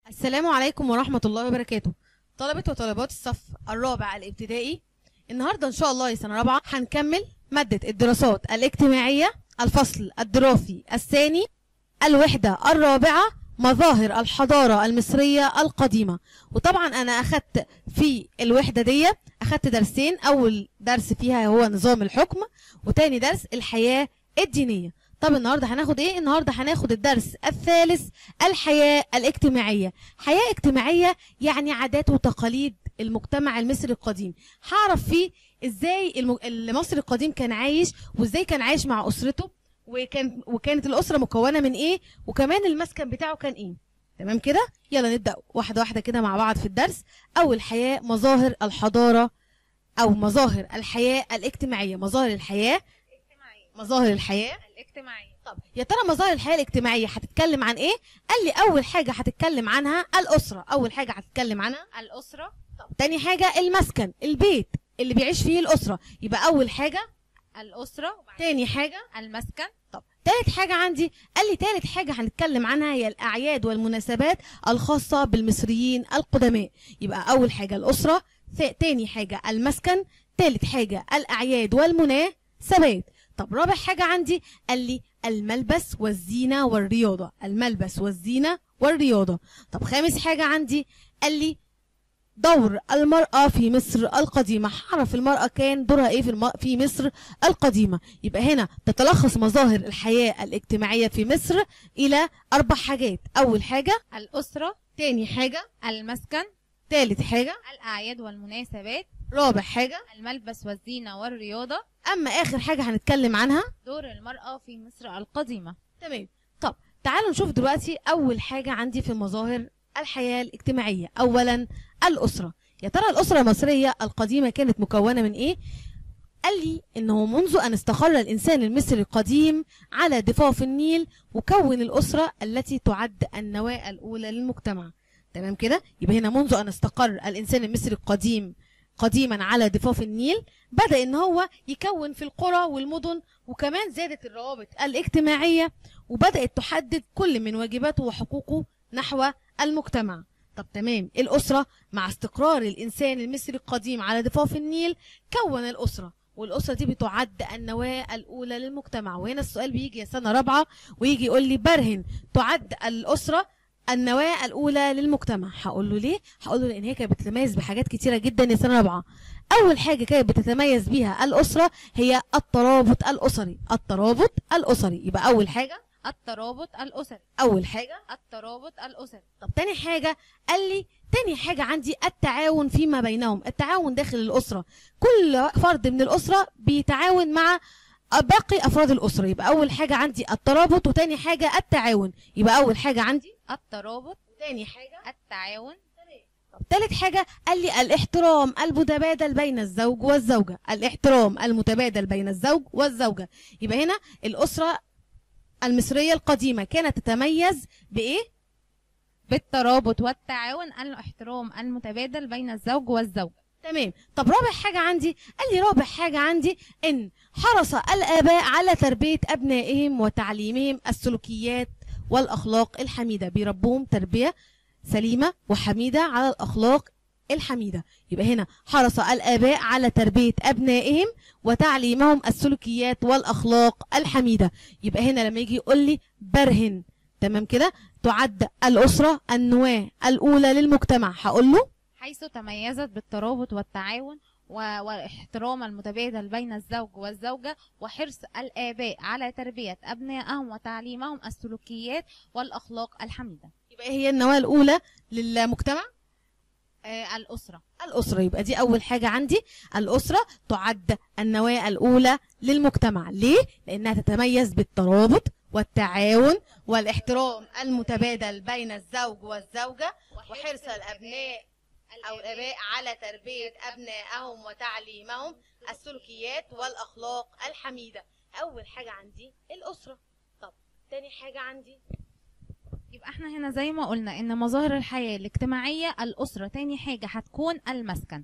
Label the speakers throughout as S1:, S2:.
S1: السلام عليكم ورحمة الله وبركاته طلبة وطالبات الصف الرابع الابتدائي النهاردة إن شاء الله يا سنة رابعة هنكمل مادة الدراسات الاجتماعية الفصل الدراسي الثاني الوحدة الرابعة مظاهر الحضارة المصرية القديمة وطبعا أنا أخدت في الوحدة دي أخدت درسين أول درس فيها هو نظام الحكم وتاني درس الحياة الدينية طب النهارده هناخد ايه النهارده هناخد الدرس الثالث الحياه الاجتماعيه حياه اجتماعيه يعني عادات وتقاليد المجتمع المصري القديم هعرف فيه ازاي الم- المصري القديم كان عايش وازاي كان عايش مع اسرته وكان وكانت الاسره مكونه من ايه وكمان المسكن بتاعه كان ايه تمام كده يلا نبدا واحده واحده كده مع بعض في الدرس اول حياه مظاهر الحضاره او مظاهر الحياه الاجتماعيه مظاهر الحياه
S2: الاجتماعية
S1: مظاهر الحياه
S2: الاجتماعية
S1: طب يا ترى مظاهر الحياه الاجتماعيه هتتكلم عن ايه قال لي اول حاجه هتتكلم عنها الاسره اول حاجه هتتكلم عنها
S2: الأسرة
S1: طب تاني حاجه المسكن البيت اللي بيعيش فيه الاسره يبقى اول حاجه
S2: الأسرة وبعدين
S1: تاني حاجه
S2: المسكن
S1: طب تالت حاجه عندي قال لي تالت حاجه هنتكلم عنها هي الاعياد والمناسبات الخاصه بالمصريين القدماء يبقى اول حاجه الاسره ث- تاني حاجه المسكن تالت حاجه الاعياد والمناسبات طب رابع حاجه عندي قال لي الملبس والزينه والرياضه الملبس والزينه والرياضه طب خامس حاجه عندي قال لي دور المرأة في مصر القديمة هعرف المرأة كان دورها ايه في الم... في مصر القديمة يبقى هنا تتلخص مظاهر الحياة الاجتماعية في مصر إلى أربع حاجات أول حاجة
S2: الأسرة
S1: تاني حاجة
S2: المسكن
S1: تالت حاجة
S2: الأعياد والمناسبات
S1: رابع حاجة
S2: الملبس والزينة والرياضة
S1: أما آخر حاجة هنتكلم عنها
S2: دور المرأة في مصر القديمة
S1: تمام طب تعالوا نشوف دلوقتي أول حاجة عندي في مظاهر الحياة الاجتماعية أولا الأسرة يا ترى الأسرة المصرية القديمة كانت مكونة من إيه؟ قال لي إنه منذ أن استقر الإنسان المصري القديم على ضفاف النيل وكون الأسرة التي تعد النواة الأولى للمجتمع تمام كده؟ يبقى هنا منذ أن استقر الإنسان المصري القديم قديما على ضفاف النيل بدأ إن هو يكون في القرى والمدن وكمان زادت الروابط الاجتماعية وبدأت تحدد كل من واجباته وحقوقه نحو المجتمع طب تمام الأسرة مع استقرار الإنسان المصري القديم على ضفاف النيل كون الأسرة والأسرة دي بتعد النواة الأولى للمجتمع وهنا السؤال بيجي يا سنة رابعة ويجي يقول لي برهن تعد الأسرة النواة الأولى للمجتمع هقول له ليه؟ هقول له لأن هي كانت بتتميز بحاجات كتيرة جدا يا سنة رابعة أول حاجة كانت بتتميز بيها الأسرة هي الترابط الأسري الترابط الأسري يبقى أول حاجة
S2: الترابط الأسري
S1: أول حاجة
S2: الترابط الأسري
S1: طب تاني حاجة قال لي تاني حاجة عندي التعاون فيما بينهم التعاون داخل الأسرة كل فرد من الأسرة بيتعاون مع باقي أفراد الأسرة يبقى أول حاجة عندي الترابط وتاني حاجة التعاون يبقى أول حاجة عندي
S2: الترابط
S1: وتاني حاجة
S2: التعاون
S1: طب تالت حاجة قال لي الاحترام المتبادل بين الزوج والزوجة الاحترام المتبادل بين الزوج والزوجة يبقى هنا الأسرة المصرية القديمة كانت تتميز بإيه؟
S2: بالترابط والتعاون الاحترام المتبادل بين الزوج والزوجة
S1: تمام طب رابع حاجة عندي قال لي رابع حاجة عندي إن حرص الآباء على تربية أبنائهم وتعليمهم السلوكيات والأخلاق الحميدة بيربوهم تربية سليمة وحميدة على الأخلاق الحميدة يبقى هنا حرص الآباء على تربية أبنائهم وتعليمهم السلوكيات والأخلاق الحميدة يبقى هنا لما يجي يقول لي برهن تمام كده تعد الأسرة النواة الأولى للمجتمع هقول له
S2: حيث تميزت بالترابط والتعاون و- والاحترام المتبادل بين الزوج والزوجة وحرص الآباء على تربية أبنائهم وتعليمهم السلوكيات والأخلاق الحميدة
S1: يبقى هي النواة الأولى للمجتمع
S2: آه الأسرة
S1: الأسرة يبقى دي أول حاجة عندي الأسرة تعد النواة الأولى للمجتمع ليه؟ لأنها تتميز بالترابط والتعاون والاحترام المتبادل بين الزوج والزوجة وحرص الأبناء أو الآباء على تربية أبنائهم وتعليمهم السلوكيات والأخلاق الحميدة أول حاجة عندي الأسرة طب تاني حاجة عندي
S2: يبقى احنا هنا زي ما قلنا ان مظاهر الحياة الاجتماعية الأسرة تاني حاجة هتكون المسكن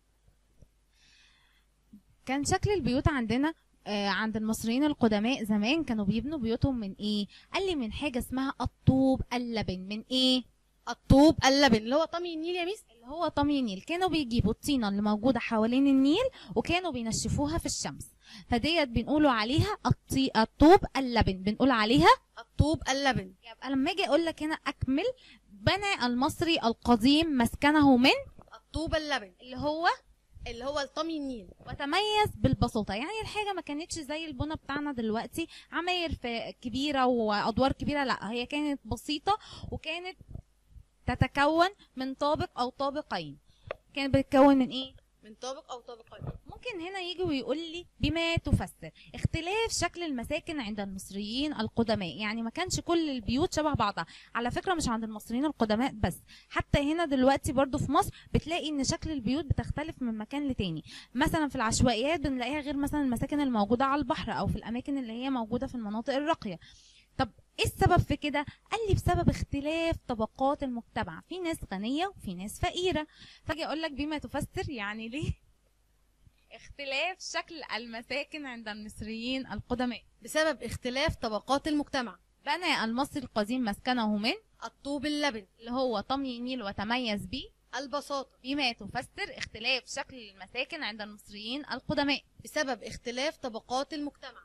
S2: كان شكل البيوت عندنا آه، عند المصريين القدماء زمان كانوا بيبنوا بيوتهم من ايه قال لي من حاجة اسمها الطوب اللبن من ايه
S1: الطوب اللبن اللي هو طمي النيل يا ميس
S2: اللي هو طمي النيل كانوا بيجيبوا الطينه اللي موجوده حوالين النيل وكانوا بينشفوها في الشمس فديت بنقولوا عليها الطي... الطوب اللبن بنقول عليها
S1: الطوب اللبن
S2: يبقى لما اجي اقول لك هنا اكمل بنى المصري القديم مسكنه من
S1: الطوب اللبن
S2: اللي هو
S1: اللي هو الطمي النيل
S2: وتميز بالبساطة يعني الحاجة ما كانتش زي البنى بتاعنا دلوقتي عماير في كبيرة وأدوار كبيرة لا هي كانت بسيطة وكانت تتكون من طابق أو طابقين كانت بتتكون من إيه؟
S1: من طابق او طابقين
S2: ممكن هنا يجي ويقول لي بما تفسر اختلاف شكل المساكن عند المصريين القدماء يعني ما كانش كل البيوت شبه بعضها على فكرة مش عند المصريين القدماء بس حتى هنا دلوقتي برضو في مصر بتلاقي ان شكل البيوت بتختلف من مكان لتاني مثلا في العشوائيات بنلاقيها غير مثلا المساكن الموجودة على البحر او في الاماكن اللي هي موجودة في المناطق الراقية طب ايه السبب في كده قال لي بسبب اختلاف طبقات المجتمع في ناس غنية وفي ناس فقيرة فاجي اقول لك بما تفسر يعني ليه اختلاف شكل المساكن عند المصريين القدماء
S1: بسبب اختلاف طبقات المجتمع
S2: بنى المصري القديم مسكنه من
S1: الطوب اللبن
S2: اللي هو طمي النيل وتميز به
S1: البساطة
S2: بما تفسر اختلاف شكل المساكن عند المصريين القدماء
S1: بسبب اختلاف طبقات المجتمع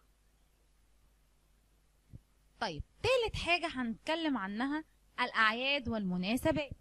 S2: طيب تالت حاجة هنتكلم عنها الأعياد والمناسبات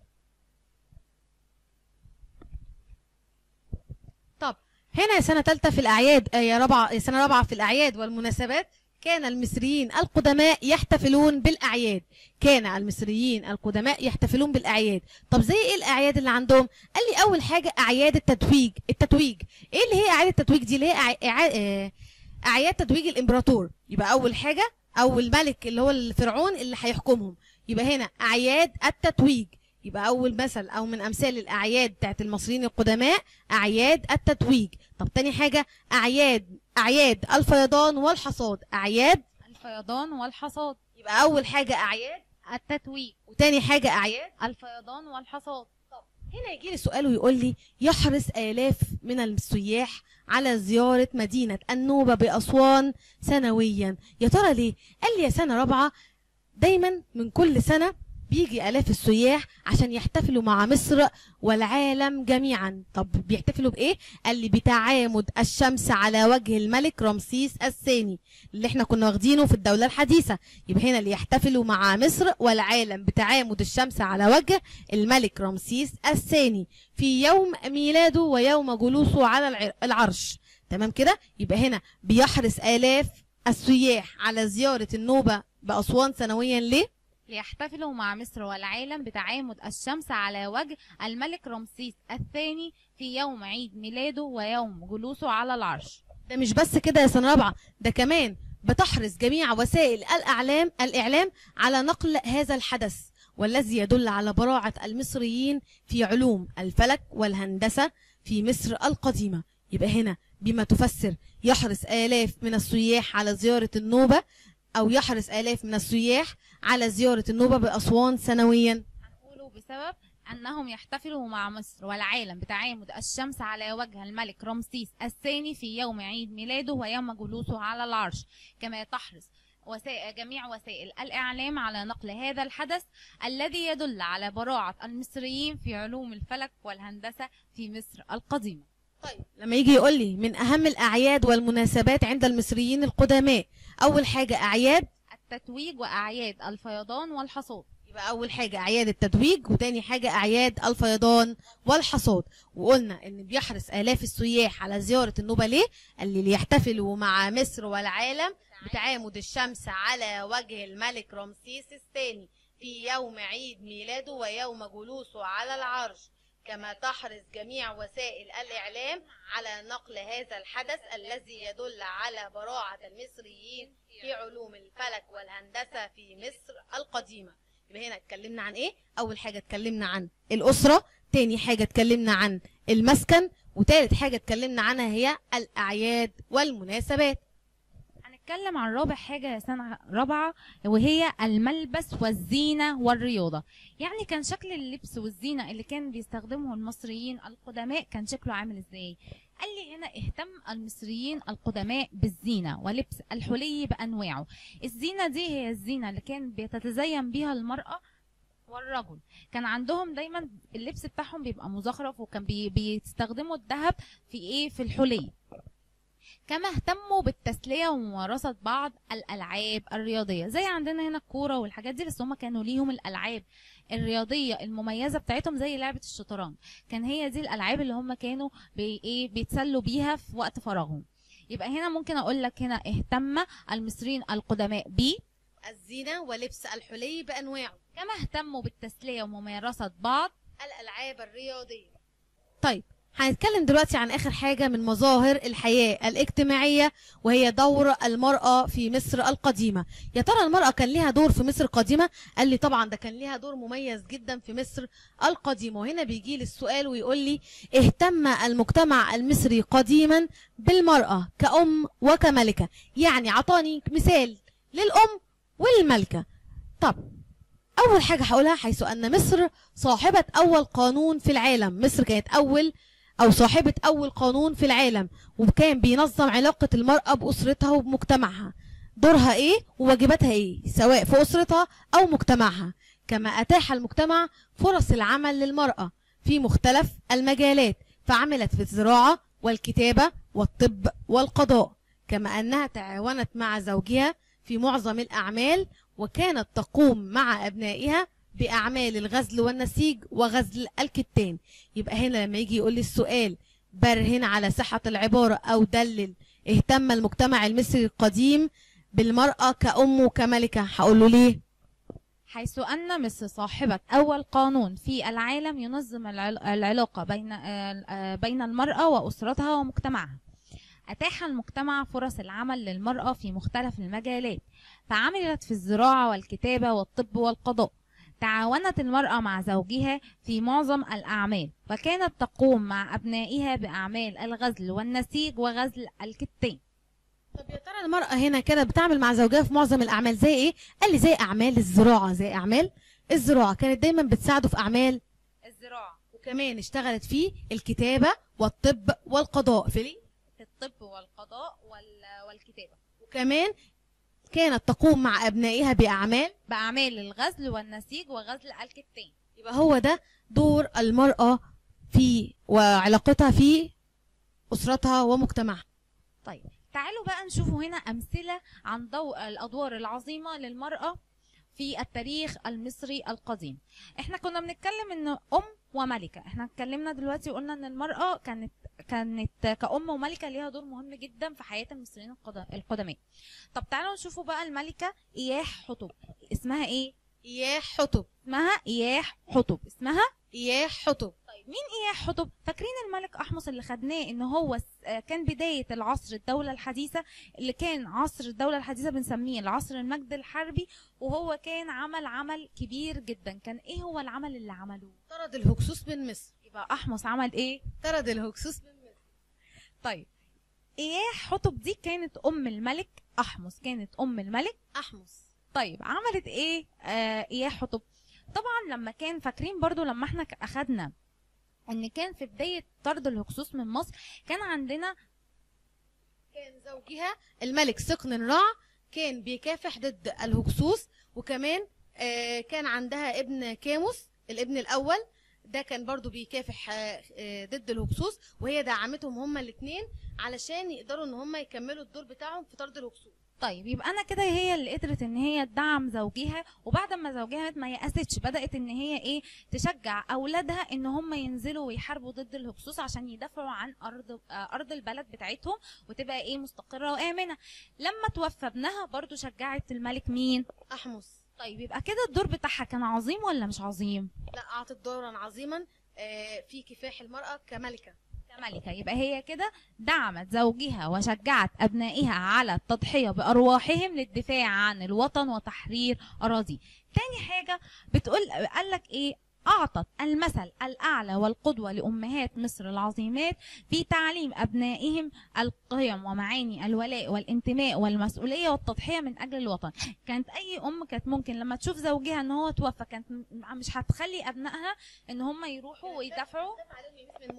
S1: طب هنا يا سنة تالتة في الأعياد آه، يا رابعة يا سنة رابعة في الأعياد والمناسبات كان المصريين القدماء يحتفلون بالأعياد كان المصريين القدماء يحتفلون بالأعياد طب زي ايه الأعياد اللي عندهم قال لي أول حاجة أعياد التتويج التتويج ايه اللي هي أعياد التتويج دي اللي هي أع- أع- آه، أعياد تتويج الإمبراطور يبقى أول حاجة أو الملك اللي هو الفرعون اللي هيحكمهم يبقى هنا أعياد التتويج يبقى أول مثل أو من أمثال الأعياد بتاعت المصريين القدماء أعياد التتويج طب تاني حاجة أعياد أعياد الفيضان والحصاد أعياد
S2: الفيضان والحصاد
S1: يبقى أول حاجة أعياد
S2: التتويج
S1: وتاني حاجة أعياد
S2: الفيضان والحصاد
S1: هنا يجي لي سؤال ويقول لي يحرص آلاف من السياح على زيارة مدينة النوبة بأسوان سنويا يا ترى ليه؟ قال لي يا سنة رابعة دايما من كل سنة بيجي آلاف السياح عشان يحتفلوا مع مصر والعالم جميعا طب بيحتفلوا بإيه؟ قال لي بتعامد الشمس على وجه الملك رمسيس الثاني اللي احنا كنا واخدينه في الدولة الحديثة يبقى هنا اللي يحتفلوا مع مصر والعالم بتعامد الشمس على وجه الملك رمسيس الثاني في يوم ميلاده ويوم جلوسه على الع- العرش تمام كده يبقى هنا بيحرص آلاف السياح على زيارة النوبة بأسوان سنويا ليه؟
S2: ليحتفلوا مع مصر والعالم بتعامد الشمس على وجه الملك رمسيس الثاني في يوم عيد ميلاده ويوم جلوسه على العرش
S1: ده مش بس كده يا سنة رابعة ده كمان بتحرص جميع وسائل الأعلام الإعلام على نقل هذا الحدث والذي يدل على براعة المصريين في علوم الفلك والهندسة في مصر القديمة يبقى هنا بما تفسر يحرص آلاف من السياح على زيارة النوبة أو يحرص آلاف من السياح على زيارة النوبة بأسوان سنويا
S2: هنقوله بسبب أنهم يحتفلوا مع مصر والعالم بتعامد الشمس على وجه الملك رمسيس الثاني في يوم عيد ميلاده ويوم جلوسه على العرش كما تحرص وسائل جميع وسائل الإعلام على نقل هذا الحدث الذي يدل على براعة المصريين في علوم الفلك والهندسة في مصر القديمة
S1: طيب لما يجي يقول لي من أهم الأعياد والمناسبات عند المصريين القدماء أول حاجة أعياد
S2: التتويج وأعياد الفيضان والحصاد
S1: يبقى أول حاجة أعياد التتويج وتاني حاجة أعياد الفيضان والحصاد وقلنا إن بيحرص آلاف السياح على زيارة النوبة ليه؟ اللي ليحتفلوا مع مصر والعالم بتعامد الشمس على وجه الملك رمسيس الثاني في يوم عيد ميلاده ويوم جلوسه على العرش كما تحرص جميع وسائل الإعلام على نقل هذا الحدث الذي يدل على براعة المصريين في علوم الفلك والهندسة في مصر القديمة يبقى هنا اتكلمنا عن ايه اول حاجه اتكلمنا عن الاسره تاني حاجه اتكلمنا عن المسكن وتالت حاجه اتكلمنا عنها هي الاعياد والمناسبات
S2: هنتكلم عن رابع حاجة يا سنة رابعة وهي الملبس والزينة والرياضة يعني كان شكل اللبس والزينة اللي كان بيستخدمه المصريين القدماء كان شكله عامل ازاي قال لي هنا اهتم المصريين القدماء بالزينة ولبس الحلي بأنواعه الزينة دي هي الزينة اللي كان بيتتزين بها المرأة والرجل كان عندهم دايما اللبس بتاعهم بيبقى مزخرف وكان بي بيستخدموا الذهب في ايه في الحلي كما اهتموا بالتسلية وممارسة بعض الألعاب الرياضية زي عندنا هنا الكورة والحاجات دي بس هم كانوا ليهم الألعاب الرياضية المميزة بتاعتهم زي لعبة الشطرنج كان هي دي الألعاب اللي هم كانوا بي ايه بيتسلوا بيها في وقت فراغهم يبقى هنا ممكن أقول لك هنا اهتم المصريين القدماء ب
S1: الزينة ولبس الحلي بأنواعه
S2: كما اهتموا بالتسلية وممارسة بعض
S1: الألعاب الرياضية طيب هنتكلم دلوقتي عن آخر حاجة من مظاهر الحياة الاجتماعية وهي دور المرأة في مصر القديمة يا ترى المرأة كان ليها دور في مصر القديمة قال لي طبعا ده كان ليها دور مميز جدا في مصر القديمة وهنا بيجي لي السؤال ويقول لي اهتم المجتمع المصري قديما بالمرأة كأم وكملكة يعني عطاني مثال للأم والملكة طب أول حاجة هقولها حيث أن مصر صاحبة أول قانون في العالم مصر كانت أول أو صاحبة أول قانون في العالم وكان بينظم علاقة المرأة بأسرتها وبمجتمعها دورها إيه وواجباتها إيه سواء في أسرتها أو مجتمعها كما أتاح المجتمع فرص العمل للمرأة في مختلف المجالات فعملت في الزراعة والكتابة والطب والقضاء كما أنها تعاونت مع زوجها في معظم الأعمال وكانت تقوم مع أبنائها بأعمال الغزل والنسيج وغزل الكتان يبقى هنا لما يجي يقول لي السؤال برهن على صحة العبارة أو دلل اهتم المجتمع المصري القديم بالمرأة كأم وكملكة هقول له ليه
S2: حيث أن مصر صاحبة أول قانون في العالم ينظم العل- العلاقة بين آه، آه، بين المرأة وأسرتها ومجتمعها أتاح المجتمع فرص العمل للمرأة في مختلف المجالات فعملت في الزراعة والكتابة والطب والقضاء تعاونت المرأة مع زوجها في معظم الأعمال وكانت تقوم مع أبنائها بأعمال الغزل والنسيج وغزل الكتان
S1: طب يا ترى المرأة هنا كده بتعمل مع زوجها في معظم الأعمال زي إيه؟ قال لي زي أعمال الزراعة زي أعمال الزراعة كانت دايما بتساعده في أعمال
S2: الزراعة
S1: وكمان اشتغلت في الكتابة والطب والقضاء في ليه؟
S2: في الطب والقضاء وال- والكتابة
S1: وكمان كانت تقوم مع أبنائها بأعمال
S2: بأعمال الغزل والنسيج وغزل الكتان
S1: يبقى هو ده دور المرأة في وعلاقتها في أسرتها ومجتمعها
S2: طيب تعالوا بقى نشوفوا هنا أمثلة عن ضوء الأدوار العظيمة للمرأة في التاريخ المصري القديم احنا كنا بنتكلم ان ام وملكة احنا اتكلمنا دلوقتي وقلنا ان المرأة كانت كانت كأم وملكة ليها دور مهم جدا في حياة المصريين القد- القدماء طب تعالوا نشوفوا بقى الملكة إياح حتب اسمها ايه
S1: إياح حطب
S2: اسمها إياح حتب اسمها
S1: إياح حطب
S2: طيب مين اياح حتب فاكرين الملك احمس اللي خدناه ان هو س- آه كان بدايه العصر الدوله الحديثه اللي كان عصر الدوله الحديثه بنسميه العصر المجد الحربي وهو كان عمل عمل كبير جدا كان ايه هو العمل اللي عمله
S1: طرد الهكسوس من مصر
S2: يبقى احمس عمل ايه
S1: طرد الهكسوس من مصر
S2: طيب اياح حتب دي كانت ام الملك احمس كانت ام الملك
S1: أحمس
S2: طيب عملت ايه آه اياح حتب طبعا لما كان فاكرين برضو لما احنا ك- اخدنا ان كان في بدايه طرد الهكسوس من مصر كان عندنا
S1: كان زوجها الملك سقن رع كان بيكافح ضد الهكسوس وكمان آه، كان عندها ابن كاموس الابن الأول ده كان برضو بيكافح آه، آه، ضد الهكسوس وهي دعمتهم هما الاثنين علشان يقدروا ان هما يكملوا الدور بتاعهم في طرد الهكسوس
S2: طيب يبقى انا كده هي اللي قدرت ان هي تدعم زوجها وبعد ما زوجها مات ما يأستش بدأت ان هي ايه تشجع اولادها ان هم ينزلوا ويحاربوا ضد الهكسوس عشان يدافعوا عن ارض آه، ارض البلد بتاعتهم وتبقى ايه مستقرة وآمنة لما توفى ابنها برضو شجعت الملك مين
S1: أحمس
S2: طيب يبقى كده الدور بتاعها كان عظيم ولا مش عظيم
S1: لا أعطت دورا عظيما آه، في كفاح المرأة كملكة
S2: كملكة يبقى هي كده دعمت زوجها وشجعت أبنائها على التضحية بأرواحهم للدفاع عن الوطن وتحرير أراضيه تاني حاجة بتقول قالك إيه أعطت المثل الأعلى والقدوة لأمهات مصر العظيمات في تعليم أبنائهم القيم ومعاني الولاء والانتماء والمسؤولية والتضحية من أجل الوطن كانت أي أم كانت ممكن لما تشوف زوجها إن هو توفى كانت م- مش هتخلي أبنائها إن هم يروحوا ويدافعوا
S1: عليهم يموت من الموت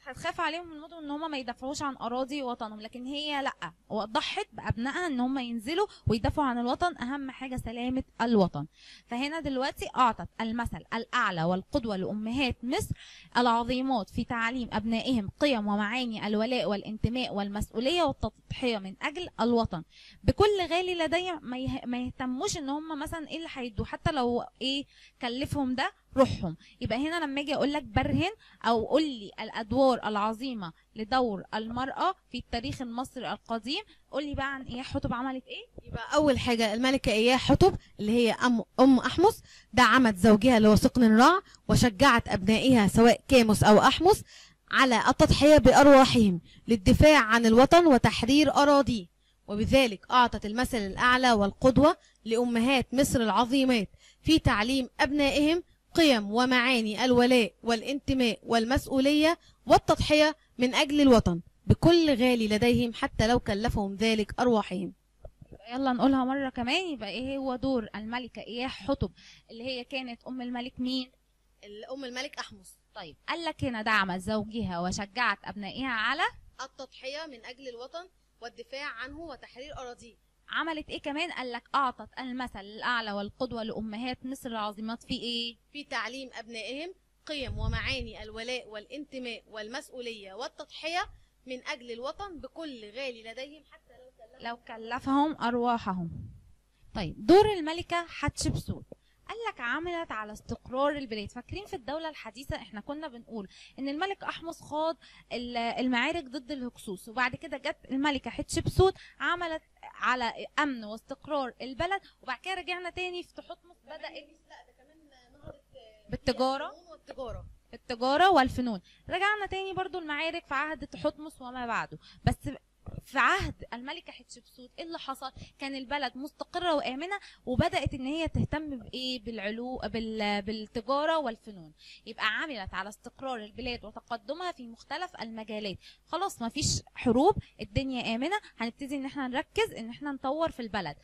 S2: هتخاف عليهم المدن ان هم ما يدافعوش عن اراضي وطنهم لكن هي لا وضحت بابنائها ان هم ينزلوا ويدافعوا عن الوطن اهم حاجه سلامه الوطن فهنا دلوقتي اعطت المثل الاعلى والقدوه لامهات مصر العظيمات في تعليم ابنائهم قيم ومعاني الولاء والانتماء والمسؤوليه والتضحيه من اجل الوطن بكل غالي لدي ما, يه... ما يهتموش ان هم مثلا ايه اللي هيدوا حتى لو ايه كلفهم ده روحهم يبقى هنا لما اجي اقول لك برهن او قول لي الادوار العظيمه لدور المراه في التاريخ المصري القديم قول لي بقى عن ايه حتب عملت ايه
S1: يبقى اول حاجه الملكه اياه حتب اللي هي ام ام احمس دعمت زوجها اللي هو سقن الرع وشجعت ابنائها سواء كاموس او احمس على التضحيه بارواحهم للدفاع عن الوطن وتحرير اراضيه وبذلك اعطت المثل الاعلى والقدوه لامهات مصر العظيمات في تعليم ابنائهم قيم ومعاني الولاء والانتماء والمسؤوليه والتضحيه من اجل الوطن بكل غالي لديهم حتى لو كلفهم ذلك ارواحهم
S2: يلا نقولها مرة كمان يبقى ايه هو دور الملكة اياه حتب اللي هي كانت ام الملك مين
S1: ام الملك احمس
S2: طيب قال لك هنا دعمت زوجها وشجعت ابنائها على
S1: التضحيه من اجل الوطن والدفاع عنه وتحرير اراضيه
S2: عملت ايه كمان قال لك اعطت المثل الاعلى والقدوة لامهات مصر العظيمات في ايه
S1: في تعليم ابنائهم قيم ومعاني الولاء والانتماء والمسؤوليه والتضحيه من اجل الوطن بكل غالي لديهم حتى لو كلفهم
S2: لو كلفهم ارواحهم طيب دور الملكة حتشبسوت قال لك عملت على استقرار البلاد فاكرين في الدولة الحديثة احنا كنا بنقول ان الملك احمس خاض ال- المعارك ضد الهكسوس وبعد كده جت الملكة حتشبسوت عملت على امن واستقرار البلد وبعد كده رجعنا تاني في تحتمس بدأت
S1: لا ده كمان نهضت
S2: بالتجارة
S1: الفنون والتجاره
S2: التجارة والفنون رجعنا تاني برضو المعارك في عهد تحتمس وما بعده بس في عهد الملكة حتشبسوت ايه اللي حصل كان البلد مستقرة وآمنة وبدأت ان هي تهتم بايه بالعلو بال... بالتجارة والفنون يبقى عملت على استقرار البلاد وتقدمها في مختلف المجالات خلاص ما فيش حروب الدنيا آمنة هنبتدي ان احنا نركز ان احنا نطور في البلد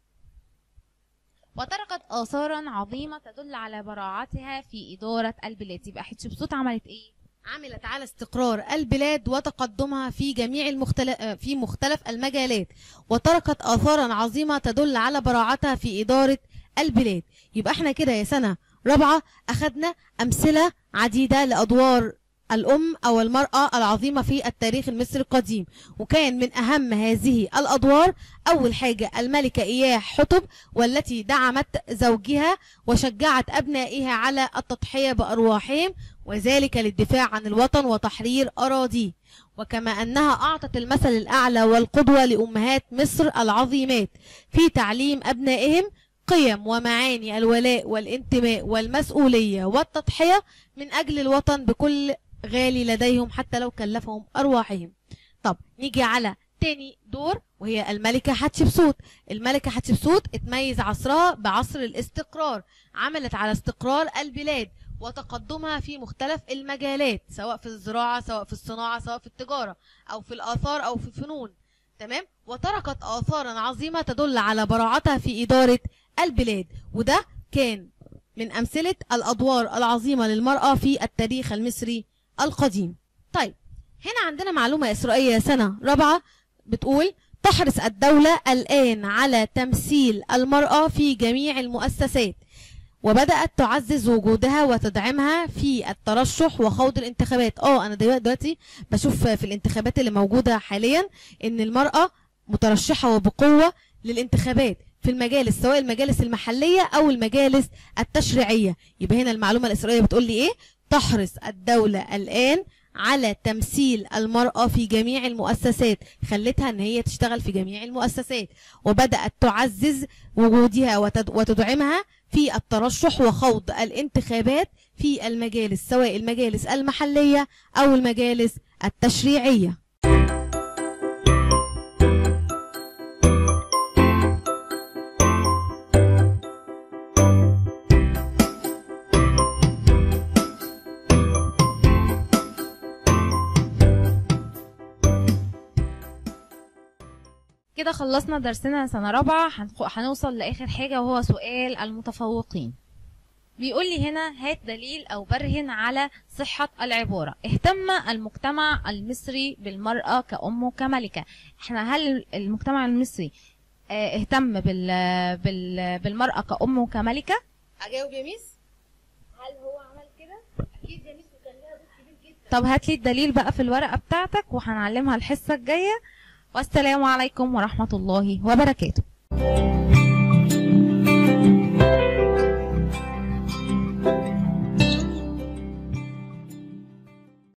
S2: وتركت آثارا عظيمة تدل على براعتها في إدارة البلاد يبقى حتشبسوت عملت ايه
S1: عملت على استقرار البلاد وتقدمها في جميع المختلف في مختلف المجالات وتركت آثارا عظيمة تدل على براعتها في إدارة البلاد يبقى احنا كده يا سنة رابعة أخدنا أمثلة عديدة لأدوار الأم أو المرأة العظيمة في التاريخ المصري القديم وكان من أهم هذه الأدوار أول حاجة الملكة إياه حتب والتي دعمت زوجها وشجعت أبنائها على التضحية بأرواحهم وذلك للدفاع عن الوطن وتحرير أراضيه وكما أنها أعطت المثل الأعلى والقدوة لأمهات مصر العظيمات في تعليم أبنائهم قيم ومعاني الولاء والانتماء والمسؤولية والتضحية من أجل الوطن بكل غالي لديهم حتى لو كلفهم أرواحهم طب نيجي على تاني دور وهي الملكة حتشبسوت الملكة حتشبسوت اتميز عصرها بعصر الاستقرار عملت على استقرار البلاد وتقدمها في مختلف المجالات سواء في الزراعة سواء في الصناعة سواء في التجارة أو في الآثار أو في الفنون تمام وتركت آثارا عظيمة تدل على براعتها في إدارة البلاد وده كان من أمثلة الأدوار العظيمة للمرأة في التاريخ المصري القديم طيب هنا عندنا معلومة إسرائيلية سنة رابعة بتقول تحرص الدولة الآن على تمثيل المرأة في جميع المؤسسات وبدأت تعزز وجودها وتدعمها في الترشح وخوض الانتخابات اه انا دلوقتي دلوقتي بشوف في الانتخابات اللي موجودة حاليا ان المرأة مترشحة وبقوة للانتخابات في المجالس سواء المجالس المحلية او المجالس التشريعية يبقى هنا المعلومة الإسرائيلية بتقول لي ايه تحرص الدولة الآن على تمثيل المرأة في جميع المؤسسات خلتها ان هي تشتغل في جميع المؤسسات وبدأت تعزز وجودها وتد- وتدعمها في الترشح وخوض الانتخابات في المجالس سواء المجالس المحلية أو المجالس التشريعية
S2: كده خلصنا درسنا سنة رابعة هنخ- هنوصل لآخر حاجة وهو سؤال المتفوقين بيقول لي هنا هات دليل أو برهن على صحة العبارة اهتم المجتمع المصري بالمرأة كأم وكملكة احنا هل المجتمع المصري اه، اهتم بال بال بالمرأة كأم وكملكة
S1: اجاوب يا ميس
S2: هل هو عمل كده
S1: اكيد يا ميس وكان لها دور كبير جدا
S2: طب هات لي الدليل بقى في الورقة بتاعتك وهنعلمها الحصة الجاية والسلام عليكم ورحمة الله وبركاته